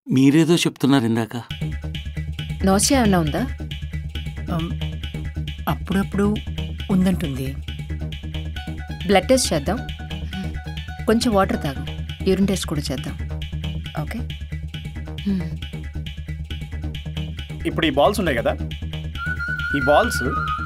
మీరేదో చెప్తున్నారు ఇందాక నోసియా ఏమన్నా ఉందా అమ్, అప్పుడప్పుడు ఉందంటుంది బ్లడ్ టెస్ట్ చేద్దాం కొంచెం వాటర్ తాగు యూరిన్ టెస్ట్ కూడా చేద్దాం ఓకే హ్మ్. ఇప్పుడు ఈ బాల్స్ ఉన్నాయి కదా ఈ బాల్స్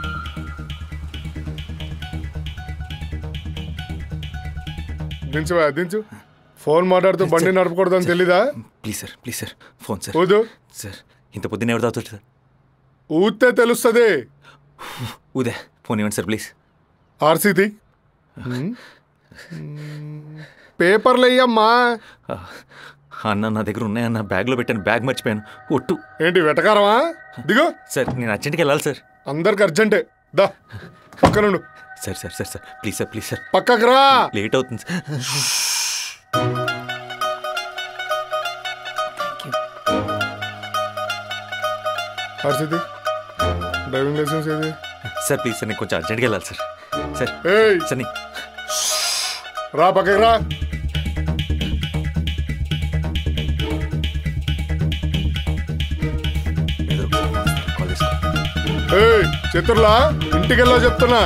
దించు బా, దించు ఫోన్ మాట్లాడుతూ బండి నడపకూడదని తెలీదా please sir please sir phone sir ఊదు సార్ ఇంత పొద్దున్న ఎవరు తాగుతారు సార్ ఊతే తెలుస్తుంది ఉదే ఫోన్ ఇవ్వండి సార్ ప్లీజ్ ఆర్సీతి పేపర్లు అయ్యమ్మా అన్న నా దగ్గర ఉన్నాయన్న బ్యాగ్లో పెట్టాను బ్యాగ్ మర్చిపోయాను ఒట్టు ఏంటి వెటకారమా దిగో సార్ నేను అర్జెంట్కి వెళ్ళాలి సార్ అందరికి అర్జెంటే దా పక్కనుండు sir sir sir sir please sir please sir పక్కకు రా లేట్ అవుతుంది సార్ ఆర్సీతి డ్రైవింగ్ లైసెన్స్ ఏది సార్ ప్లీజ్ సార్ నేను కొంచెం అర్జెంట్గా వెళ్ళాలి సార్ సార్ ఏయ్ సార్ నీ రా పక్కకు రా ఏదో ఒకసారి కాల్ చేసుకో ఏయ్ చతుర్లా ఇంటికి వెళ్ళా చెప్తున్నా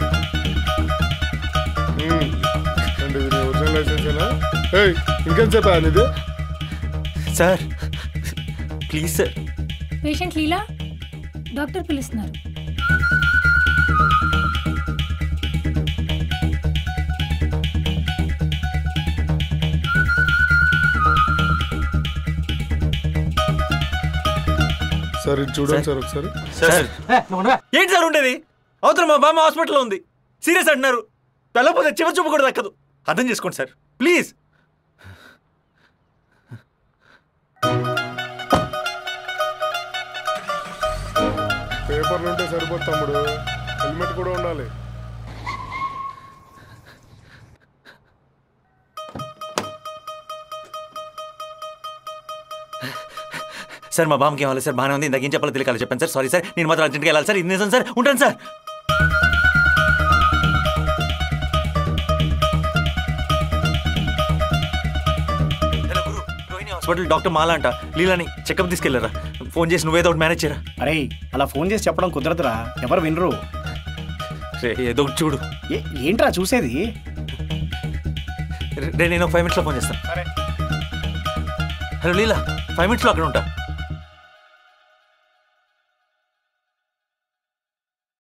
ఉమ్. అంటే ఇది నీ ఒరిజినల్ లైసెన్స్ ఏనా ఏయ్ ఇంకేం చెప్పా ఇది sir please sir patient Leela doctor పిలుస్తున్నారు సార్ ఇది చూడండి సార్ ఒకసారి సార్ ఏంటి సార్ ఉండేది అవతల మా బామ్మ హాస్పిటల్లో ఉంది సీరియస్ అంటున్నారు వెళ్ళకపోతే చివరి చూపు కూడా దక్కదు అర్థం చేసుకోండి సార్ ప్లీజ్ పేపర్లు ఉంటే సరిపోదు తమ్ముడు హెల్మెట్ కూడా ఉండాలి సార్ మా బామ్మకి ఏమవాలి సార్ బాగానే ఉంది ఇందాక ఏం చెప్పాలో తెలియక చెప్పాను సార్ సారీ సార్ నేను మాత్రం అర్జెంట్గా వెళ్ళాలి సార్ ఇది నిజం సార్ ఉంటాను సార్ హలో గురు రోహిణి హాస్పిటల్ డాక్టర్ మాలా అంట లీలాని చెకప్ తీసుకెళ్ళారా ఫోన్ చేసి నువ్వేదో ఒకటి మేనేజ్ చేయరా అరే అలా ఫోన్ చేసి చెప్పడం కుదరదురా ఎవరు వినరు రే, ఏదో ఒకటి చూడు ఏ- ఏంట్రా చూసేది రే నేను ఫైవ్ మినిట్స్లో ఫోన్ చేస్తాను సరే హలో లీలా ఫైవ్ మినిట్స్లో అక్కడ ఉంటా